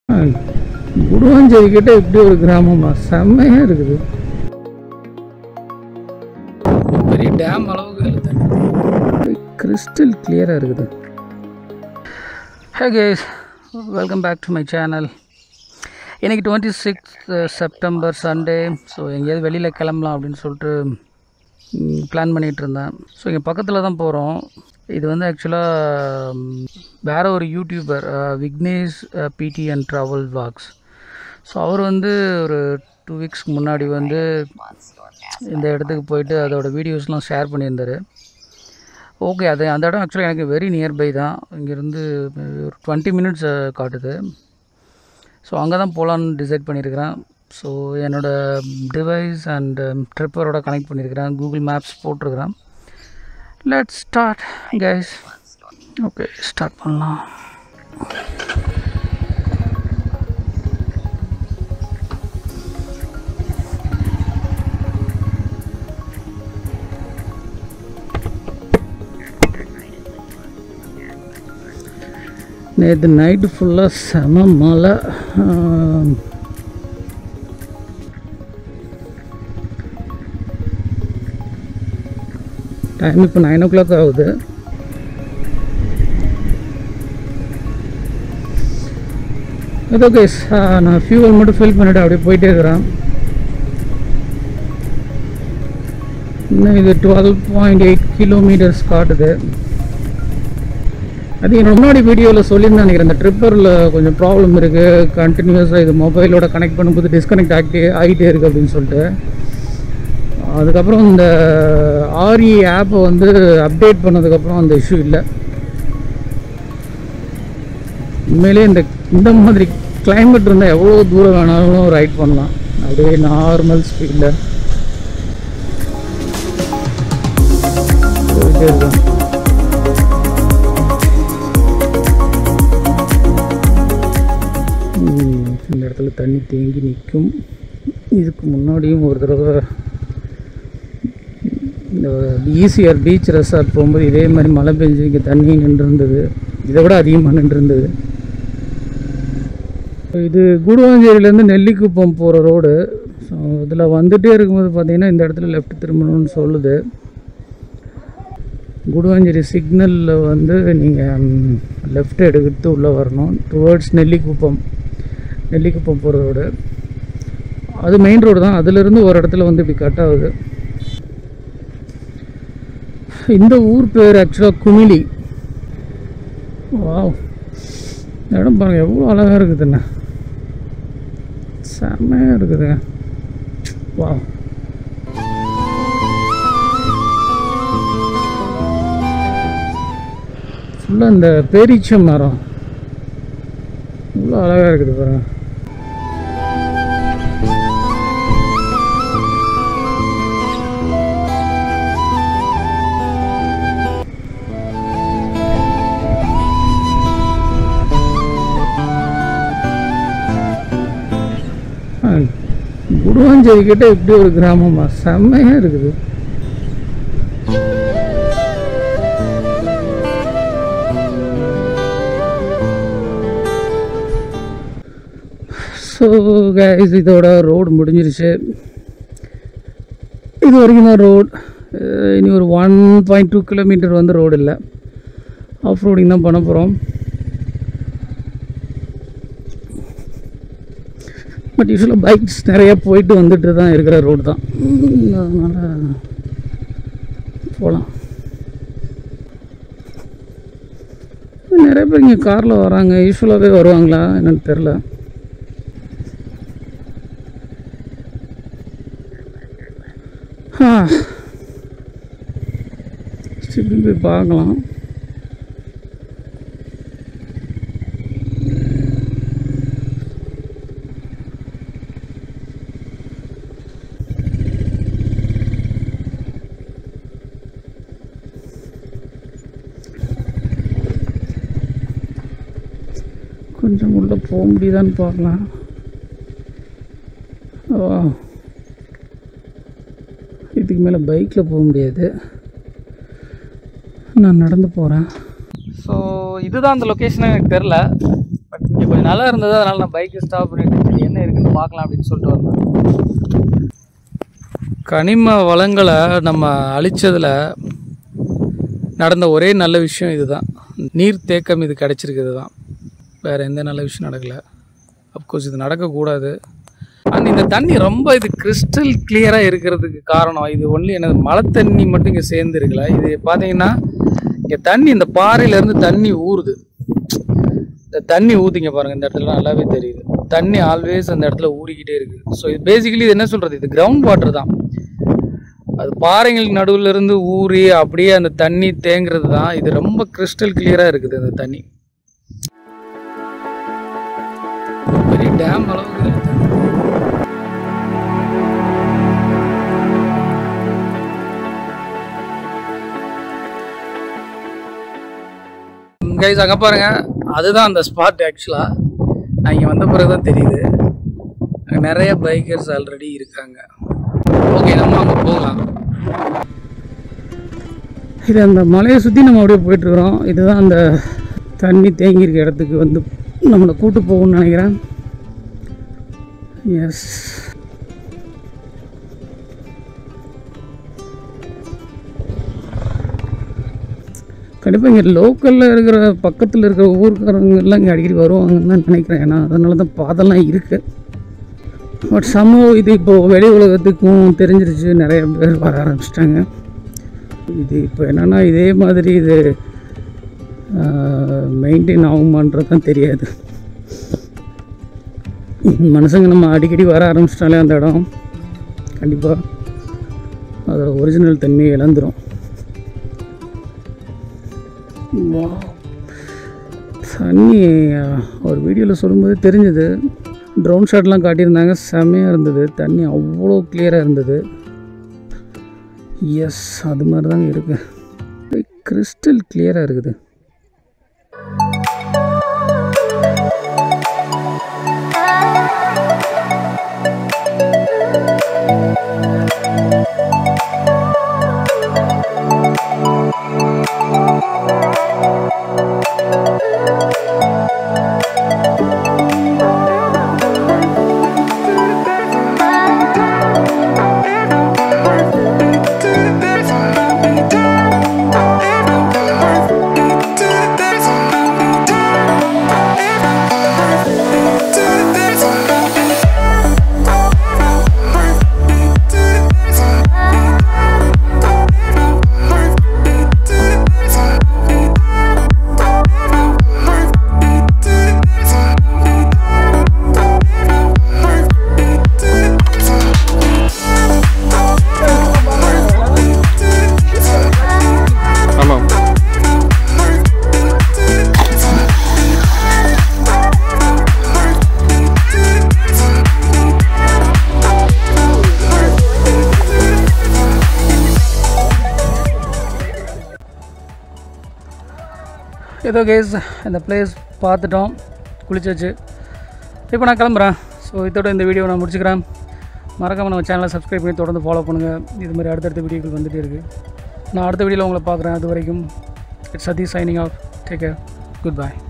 குடுவாஞ்சேரி கிட்ட இப்படி ஒரு கிராமமா செம்மையா இருக்குது பெரிய டேம் அளவுக்கு கிறிஸ்டல் கிளியராக இருக்குது hey guys welcome back to my channel இன்றைக்கி twenty six September Sunday so எங்கேயாவது வெளியில் கிளம்பலாம் அப்படின்னு சொல்லிட்டு பிளான் பண்ணிகிட்டு இருந்தேன் ஸோ இங்கே பக்கத்தில் தான் போகிறோம் இது வந்து ஆக்சுவலாக வேற ஒரு யூடியூபர் விக்னேஷ் பிடி அண்ட் ட்ராவல் வாக்ஸ் ஸோ அவர் வந்து ஒரு டூ வீக்ஸ்க்கு முன்னாடி வந்து இந்த இடத்துக்கு போயிட்டு அதோட வீடியோஸ்லாம் ஷேர் பண்ணியிருந்தார் ஓகே அது அந்த இடம் ஆக்சுவலாக எனக்கு வெரி நியர்பை தான் இங்கேருந்து ஒரு டுவெண்ட்டி மினிட்ஸ் காட்டுது ஸோ அங்கே தான் போகலான்னு டிசைட் பண்ணியிருக்கிறேன் ஸோ என்னோடய டிவைஸ் அண்ட் ட்ரிப்பரோட கனெக்ட் பண்ணியிருக்கிறேன் கூகுள் மேப்ஸ் போட்டிருக்கிறேன் let start guys okay start பண்ணலாம் நேற்று நைட்டு ஃபுல்லாக செம மழை ஆம், டைம் இப்போ நைன் ஓ கிளாக் ஆகுது இது ஓகே நான் ஃபியூவல் மட்டும் ஃபில் பண்ணிவிட்டு அப்படியே போயிட்டே இருக்கிறேன் இன்னும் இது டுவெல் பாயிண்ட் எயிட் கிலோமீட்டர்ஸ் காட்டுது அது என்னோட முன்னாடி வீடியோவில் சொல்லியிருந்தேன் நினைக்கிறேன் இந்த ட்ரிப்பரில் கொஞ்சம் ப்ராப்ளம் இருக்குது கண்டினியூஸாக இது மொபைலோட கனெக்ட் பண்ணும்போது டிஸ்கனெக்ட் ஆகிட்டே ஆகிட்டே இருக்குது அப்படின்னு சொல்லிட்டு அதுக்கப்புறம் இந்த ஆரி ஆப்பை வந்து அப்டேட் பண்ணதுக்கப்புறம் அந்த இஷ்யூ இல்லை உண்மையிலே இந்த இந்த மாதிரி கிளைமேட் இருந்தால் எவ்வளோ தூரம் வேணாலும் ரைட் பண்ணலாம் அப்படியே நார்மல் ஸ்பீடில் போயிட்டே இருக்கேன் ம், இந்த இடத்துல தண்ணி தேங்கி நிற்கும் இதுக்கு முன்னாடியும் ஒரு தடவை இந்த ஈசிஆர் பீச் ரெசார்ட் போகும்போது இதே மாதிரி மழை பெஞ்சு இங்கே தண்ணி நின்று இருந்தது இதை விட அதிகமாக நின்று இருந்தது இது கூடுவாஞ்சேரியிலேருந்து நெல்லிக்குப்பம் போகிற ரோடு ஸோ இதில் வந்துட்டே இருக்கும்போது பார்த்தீங்கன்னா இந்த இடத்துல லெஃப்ட் திரும்பணும்னு சொல்லுது குடுவாஞ்சேரி சிக்னலில் வந்து நீங்கள் லெஃப்ட் எடுத்து உள்ளே வரணும் டுவர்ட்ஸ் நெல்லிக்குப்பம் நெல்லிக்குப்பம் போகிற ரோடு அது மெயின் ரோடு தான் அதுலேருந்து ஒரு இடத்துல வந்து இப்படி கட் ஆகுது இந்த ஊர் பேர் ஆக்சுவலாக குமிலி வாவ் இந்த இடம் பாருங்கள் எவ்வளோ அழகாக இருக்குதுண்ணே செம்மையாக இருக்குதுங்க வாவ் ஃபுல்லாக இந்த பேரீச்சம் மரம் இவ்வளோ அழகாக இருக்குது பாருங்க ஆ, குடுவாஞ்சேரி கிட்ட இப்படி ஒரு கிராமமா செம்மையாக இருக்குது ஸோ கைஸ் இதோட ரோடு முடிஞ்சிருச்சு இது வரைக்கும் தான் ரோடு இனி ஒரு ஒன் பாயிண்ட் டூ கிலோமீட்டர் வந்து ரோடு இல்லை ஆஃப் ரோடிங் தான் பண்ண போகிறோம் பட் யூஸ்வலாக பைக்ஸ் நிறைய போயிட்டு வந்துட்டு தான் இருக்கிற ரோடு தான் அதனால் போகலாம் நிறைய பேர் இங்கே காரில் வராங்க யூஸ்வலாகவே வருவாங்களா என்னன்னு தெரில ஆ திரும்பி போய் பார்க்கலாம் கொஞ்சம் உள்ளே போக முடியுதான்னு பார்க்கலாம் ஓ இதுக்கு மேலே பைக்கில் போக முடியாது நான் நடந்து போகிறேன் ஸோ இதுதான் அந்த லொக்கேஷன் எனக்கு தெரில பட் இங்கே இது கொஞ்சம் நல்லா இருந்தது அதனால் நான் பைக்கை ஸ்டாப் பண்ணிட்டு சரி என்ன இருக்குன்னு பார்க்கலாம் அப்படின்னு சொல்லிட்டு வந்தேன் கனிம வளங்களை நம்ம அழிச்சதில் நடந்த ஒரே நல்ல விஷயம் இதுதான் நீர் தேக்கம் இது கிடச்சிருக்குது தான் வேறு எந்த நல்ல விஷயம் நடக்கலை அப்கோர்ஸ் இது நடக்கக்கூடாது அண்ட் இந்த தண்ணி ரொம்ப இது கிறிஸ்டல் கிளியராக இருக்கிறதுக்கு காரணம் இது ஒன்லி எனது மழை தண்ணி மட்டும் இங்கே சேர்ந்து இருக்கல இது பார்த்தீங்கன்னா இங்கே தண்ணி இந்த பாறையிலேருந்து தண்ணி ஊறுது இந்த தண்ணி ஊற்றிங்க பாருங்கள் இந்த இடத்துல நல்லாவே தெரியுது தண்ணி ஆல்வேஸ் அந்த இடத்துல ஊறிக்கிட்டே இருக்குது ஸோ இது பேசிக்கலி இது என்ன சொல்கிறது இது கிரவுண்ட் வாட்டர் தான் அது பாறைங்களுக்கு நடுவில் இருந்து ஊறி அப்படியே அந்த தண்ணி தேங்குறது தான் இது ரொம்ப கிறிஸ்டல் கிளியராக இருக்குது அந்த தண்ணி பெரிய டேம் அளவுக்கு இருக்கு தண்ணி. கைஸ் அங்கே பாருங்க அதுதான் அந்த ஸ்பாட் ஆக்சுவலாக நான் இங்கே வந்த பிறகு தான் தெரியுது அங்கே நிறைய பைக்கர்ஸ் ஆல்ரெடி இருக்காங்க ஓகே நம்ம அங்கே போகலாம் இது அந்த மலையை சுற்றி நம்ம அப்படியே போயிட்டுருக்குறோம் இதுதான் அந்த தண்ணி தேங்கி இருக்க இடத்துக்கு வந்து நம்மளை கூட்டு போகணும்னு நினைக்கிறேன் எஸ் கண்டிப்பாக இங்கே லோக்கலில் இருக்கிற பக்கத்தில் இருக்கிற ஊர்க்காரங்க எல்லாம் இங்கே அடிக்கடி வருவாங்கன்னு தான் நினைக்கிறேன் ஏன்னா அதனால தான் பாதெல்லாம் இருக்குது பட் சமூகம் இது இப்போது வெளி உலகத்துக்கும் தெரிஞ்சிருச்சு நிறைய பேர் வர ஆரம்பிச்சிட்டாங்க இது இப்போ என்னென்னா இதே மாதிரி இது மெயின்டைன் ஆகுமான்றது தான் தெரியாது மனுஷங்க நம்ம அடிக்கடி வர ஆரம்பிச்சிட்டாலே அந்த இடம் கண்டிப்பாக அதோட ஒரிஜினல் தன்மையை இழந்துரும் Wow. தண்ணி அஹ், ஒரு வீடியோவில் சொல்லும்போது தெரிஞ்சது ட்ரோன் ஷாட்லாம் காட்டியிருந்தாங்க செம்மையாக இருந்தது தண்ணி அவ்வளோ கிளியராக இருந்தது எஸ் அது மாதிரி தாங்க இருக்குது கிறிஸ்டல் கிளியராக இருக்குது ஆமாம் ஏதோ கேஸ் இந்த பிளேஸ் பார்த்துட்டோம் குளிச்சாச்சு இப்போ நான் கிளம்புறேன் ஸோ இதோட இந்த வீடியோ நான் முடிச்சுக்கிறேன் மறக்காமல் நம்ம சேனலை சப்ஸ்கிரைப் பண்ணி தொடர்ந்து ஃபாலோ பண்ணுங்கள் இது மாதிரி அடுத்தடுத்த வீடியோக்கள் வந்துகிட்டே இருக்குது நான் அடுத்த வீடியோவில் உங்களை பார்க்குறேன் அது வரைக்கும் it's Satish signing off take care good by